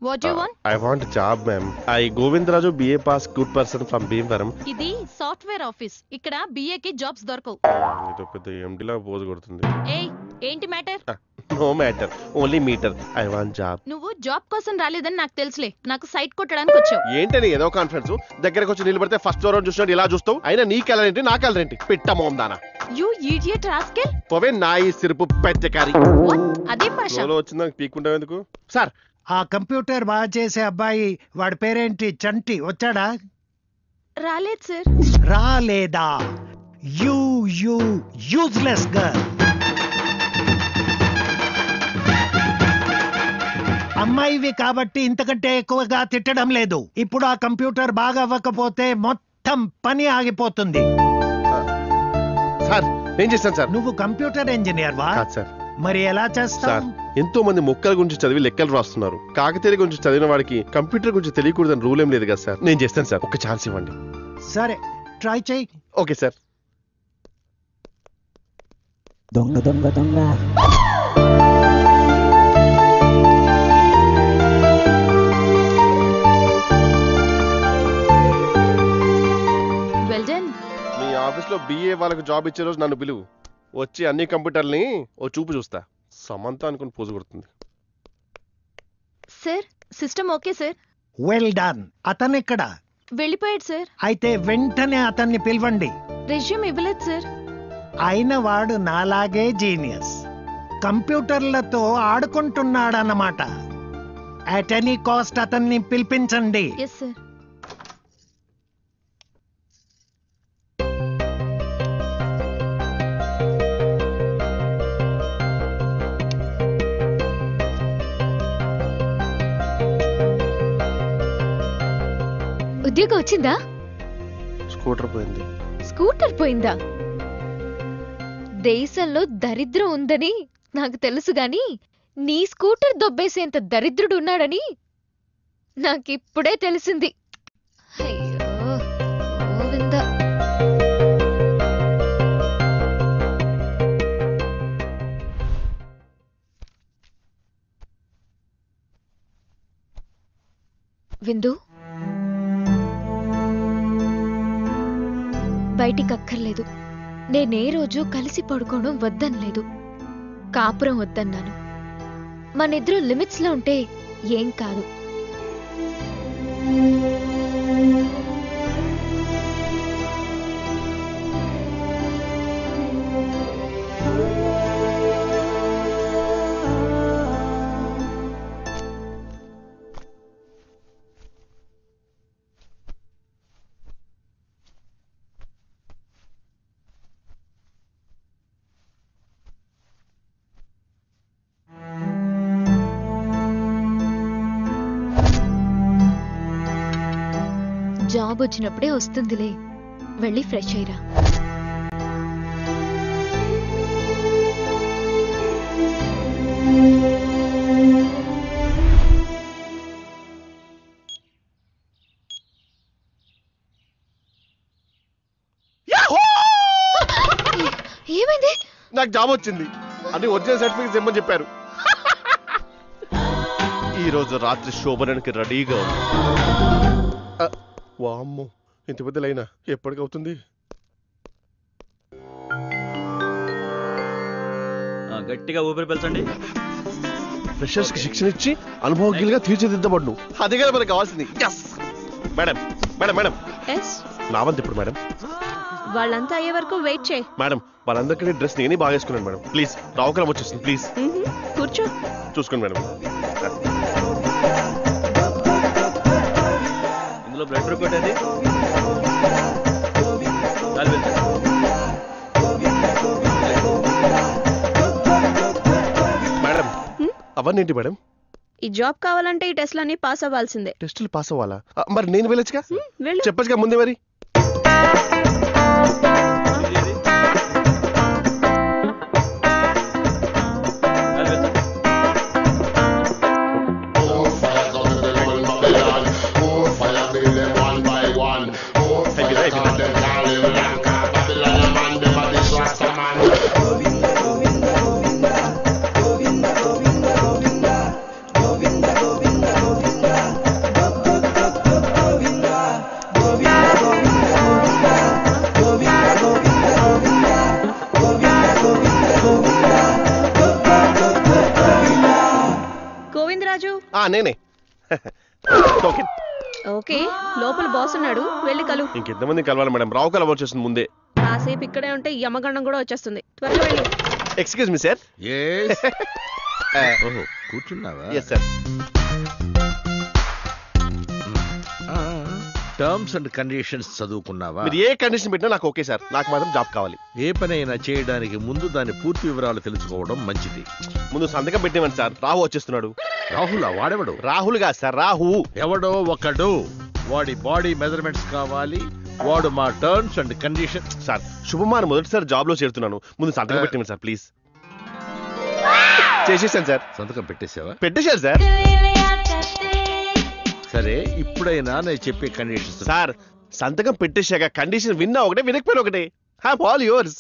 What you want I want job ma'am I Govindaraju BA pass good person from Bhimavaram ఇది software office ఇక్కడ BA కి jobs దొరకవు ఇది పెద్ద ఎండిలా పోజు కొడుతుంది ఏయ్ ఏంటి matter no matter only meter I want job నువ్వు జాబ్ కోసం రాలేదని నాకు తెలుసులే నాకు సైట్ కొట్టడానికి వచ్చావు ఏంటని ఏదో కాన్ఫిడెన్స్ దగ్గరకు వచ్చి నిలబడితే ఫస్ట్ ఫ్లోర్ చూసినట్టు ఇలా చూస్తావు అయినా నీ కలర్ ఏంటి నా కలర్ ఏంటి పిట్ట మోం దానా యు ఈడియట్ రాస్కెల్ పోవే నా ఈ సిరుపు పెద్దకారి వాట్ అదే భాష ఫ్లోలో వచ్చిందా పీక్కుంటావు ఎందుకు సార్ ఆ కంప్యూటర్ బాగా చేసే అబ్బాయి వాడి పేరేంటి చంటి వచ్చాడా రాలేదు సార్ రాలేదా యూ యూ యూజ్లెస్ గర్ల్ అమ్మాయివి కాబట్టి ఇంతకంటే ఎక్కువగా తిట్టడం లేదు ఇప్పుడు ఆ కంప్యూటర్ బాగా అవ్వకపోతే మొత్తం పని ఆగిపోతుంది సార్ నేను చేశాను సార్ నువ్వు కంప్యూటర్ ఇంజనీర్ వా కాదు సార్ మరి ఎలా సార్ చేస్తావు ఎంతో మంది మొక్కల గురించి చదివి లెక్కలు రాస్తున్నారు కాకతీయ గురించి చదివిన వాడికి కంప్యూటర్ గురించి తెలియకూడదని రూల్ ఏం లేదు కదా సార్ నేను చేస్తాను సార్ ఒక ఛాన్స్ ఇవ్వండి సరే ట్రై చేయి ఓకే సార్ దొంగ దొంగ దొంగ వెల్ డన్ మీ ఆఫీస్ లో బిఏ వాళ్ళకి జాబ్ ఇచ్చే రోజు నన్ను పిలువు వచ్చి అన్ని కంప్యూటర్ని ఓ చూపు చూస్తా సమంత అనుకుని పోజు కొడుతుంది sir system okay sir well done అతనెక్కడ వెళ్ళిపోయాడు సార్ అయితే వెంటనే అతన్ని పిలవండి రెజ్యూమ్ ఇవ్వలేదు సార్ అయిన వాడు నాలాగే జీనియస్ కంప్యూటర్లతో ఆడుకుంటున్నాడన్నమాట అట్ ఎనీ కాస్ట్ అతన్ని పిలిపించండి ఎస్ సార్ ఉద్యోగం వచ్చిందా స్కూటర్ పోయింది స్కూటర్ పోయిందా దేశంలో దరిద్రం ఉందని నాకు తెలుసు గాని నీ స్కూటర్ దొబ్బేసేంత దరిద్రుడు ఉన్నాడని నాకిప్పుడే తెలిసింది అయ్యో గోవిందా విందు బయటికి అక్కర్లేదు నేనే రోజు కలిసి పడుకోవడం వద్దనలేదు కాపురం వద్దన్నాను మనిద్దరు లిమిట్స్ లో ఉంటే ఏం కాదు జాబ్ వచ్చినప్పుడే వస్తుందిలే వెళ్ళి ఫ్రెష్ అయ్యిరా ఏమైంది నాకు జాబ్ వచ్చింది అన్ని ఒరిజినల్ సర్టిఫికేట్స్ ఇమ్మని చెప్పారు ఈ రోజు రాత్రి శోభనానికి రెడీగా ఉంది ఆ, వామ్మో ఇంత పెద్ద లైనా ఎప్పటికవుతుంది ఆ, గట్టిగా ఊపిరి పీల్చండి ఫ్రెషర్స్ కి శిక్షణ ఇచ్చి అనుభవజ్ఞులుగా తీర్చిదిద్దబడ్ను అదే కదా మనకు కావాల్సింది Yes! Madam madam madam yes నా వంతు ఇప్పుడు మేడం వాళ్ళంతా అయ్యే వరకు వెయిట్ చేయి మేడం వాళ్ళందరికీ డ్రెస్ నేనే బాగా వేసుకున్నాను మేడం ప్లీజ్ రావుకరం వచ్చేసింది ప్లీజ్ కూర్చో చూసుకోండి మేడం ఇందులో బ్లడ్ రిపోర్ట్ ఏది చాలు వెళ్తాను. మేడం అవన్నీ ఏంటి మేడం ఈ జాబ్ కావాలంటే ఈ టెస్ట్లన్నీ పాస్ అవ్వాల్సిందే టెస్టులు పాస్ అవ్వాలా ఆ, మరి నేను వెళ్ళొచ్చుగా వెళ్ళు చెప్పచ్చుగా ముందే మరి ఏది? చాలు వెళ్తాను. అయిపోయిందా? ఆ నేనే టోకెన్ ఓకే లోపల బాస్ ఉన్నాడు వెళ్ళి కలు ఇంకెంతమంది కలవాలి మేడం రావు కలవ వచ్చేసింది ముందే కాసేపు ఇక్కడే ఉంటే యమగండం కూడా వచ్చేస్తుంది త్వరగా వెళ్ళు ఎక్స్క్యూజ్ మీ సార్ Yes. ఓహో కూర్చున్నావా yes sir terms and conditions చదువుకున్నావా మీరు ఏ కండిషన్ పెట్టినా నాకు ఓకే సార్ నాకు మాత్రం జాబ్ కావాలి ఏ పనైనా చేయడానికి ముందు దాని పూర్తి వివరాలు తెలుసుకోవడం మంచిది ముందు సంతకం పెట్టివ్వండి సార్ రాహు వచ్చేస్తున్నాడు రాహుల్ వాడెవడు రాహుల్ కాదు సార్ రాహు ఎవడో ఒకడు వాడి బాడీ మెజర్మెంట్స్ కావాలి వాడు మా టర్మ్స్ అండ్ కండిషన్ సార్ శుభమాన్ మొదటిసారి జాబ్ లో చేరుతున్నాను ముందు సంతకం పెట్టివ్వండి సార్ ప్లీజ్ చేసేసాను సార్ సంతకం పెట్టేసావా పెట్టేశారు సార్ సరే ఇప్పుడైనా నేను చెప్పే కండిషన్స్ సార్ సంతకం పెట్టేశాక కండిషన్ విన్నా ఒకటే వినకపోయినా ఒకటే హ్యావ్ ఆల్ యువర్స్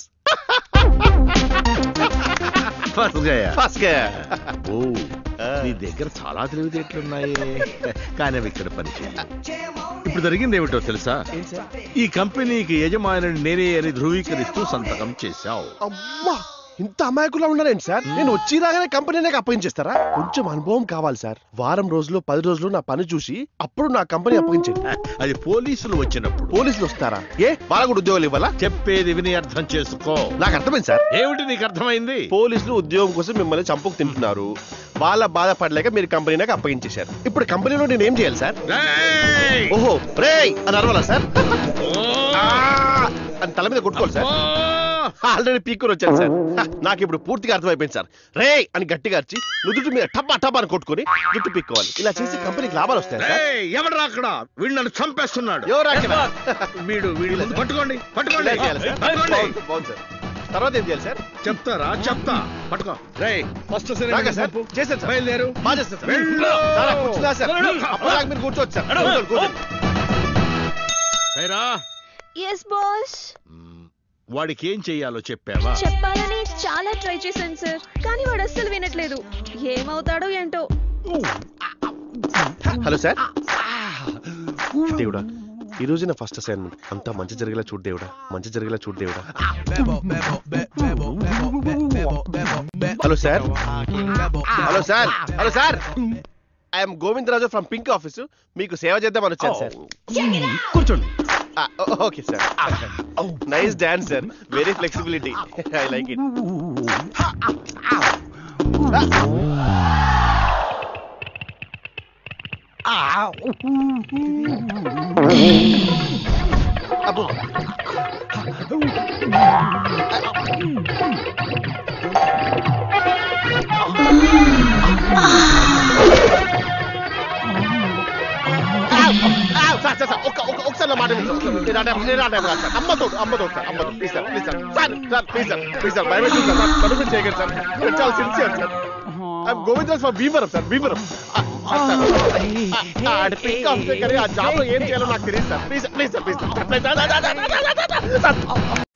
ఫస్ట్ ఓ నీ దగ్గర చాలా తెలివితేటలున్నాయి కానీ అవి ఇక్కడ పనిచేయ ఇప్పుడు జరిగింది ఏమిటో తెలుసా ఈ కంపెనీకి యజమాని నేనే అని ధృవీకరిస్తూ సంతకం చేశావు అమ్మా ఇంత అమాయకులా ఉన్నారేంటి సార్ నేను వచ్చి రాగానే కంపెనీనే అప్పగించేస్తారా కొంచెం అనుభవం కావాలి సార్ వారం రోజులు పది రోజులు నా పని చూసి అప్పుడు నా కంపెనీ అప్పగించండి అది పోలీసులు వచ్చినప్పుడు పోలీసులు వస్తారా ఏ వాళ్ళ కూడా ఉద్యోగాలు ఇవ్వాలా చెప్పేది విని అర్థం చేసుకో నాకు అర్థమైంది సార్ ఏమిటి నీకు అర్థమైంది పోలీసులు ఉద్యోగం కోసం మిమ్మల్ని చంపుకు తింటున్నారు వాళ్ళ బాధపడలేక మీరు కంపెనీకి అప్పగించేశారు ఇప్పుడు కంపెనీలో నేను ఏం చేయాలి సార్ రేయ్! ఓహో రేయ్ అని అరవాలా సార్ ఓ! ఆ! అని తల మీద కొట్టుకోవాలి సార్ ఓ! ఆల్రెడీ పీక్కుని వచ్చాను సార్ హ, నాకు ఇప్పుడు పూర్తిగా అర్థమైపోయింది సార్ రే అని గట్టిగా అరిచి నుదుటి మీద టబ్బా టబ్బా అని కొట్టుకొని జుట్టు పీక్కోవాలి ఇలా చేసి కంపెనీకి లాభాలు వస్తాయి సార్ రేయ్! ఎవడ్రా అక్కడ వీడు నన్ను చంపేస్తున్నాడు ఎవరు అక్కడ? వీడు వీడి ముందు పట్టుకోండి పట్టుకోండి ఇలా చేయాలి సార్ పట్టుకోండి బాగుంది, బాగుంది సార్ తర్వాత ఏం చేయాలి సార్ చెప్తారా చెప్తా పట్టుకో రే ఫస్ట్ రాగా సార్ చేశాను సార్ బయలుదేరు బాగా చేస్తాను సార్ వెళ్ళు. సార్ కూర్చున్నా సార్ అప్పుడు దాకా మీరు కూర్చోవచ్చు సార్ కూర్చోండి, కూర్చోండి. రేరా. ఎస్ బాస్ మ్, వాడికి ఏం చెయ్యాలో చెప్పావా చెప్పాలని చాలా ట్రై చేశాను సార్ కానీ వాడు అస్సలు వినట్లేదు ఏమవుతాడో ఏంటో హలో సార్ దేవుడా ఈ రోజు నా ఫస్ట్ అసైన్మెంట్ అంతా మంచి జరిగేలా చూడు దేవుడా మంచి జరిగేలా చూడు దేవుడా hello sir hello sir hello sir I'm Govindaraju from pink office మీకు సేవ చేద్దామని వచ్చాను సార్ కూర్చోండి okay sir nice dance sir very flexibility I like it అబ్బో సార్ సార్ సార్ ఒక్క ఒక్క ఒకసారి నా మాట వినండి. నేను ఆ టైం- నేను ఆ టైం కాదు సార్. అమ్మ తోడు అమ్మ తోడు సార్ అమ్మ తోడు please sir please sir sir sir please sir please sir భయపెట్టి సార్ సార్ నన్ను మీరు చేయగలరు సార్ నేను చాలా sincere sir I'm Govindaraj for Bhimavaram sir Bhimavaram ఆడ పిక్ ఆఫ్ కానీ ఆ జాబ్ లో ఏం చేయాలో నాకు తెలియదు sir please please sir please sir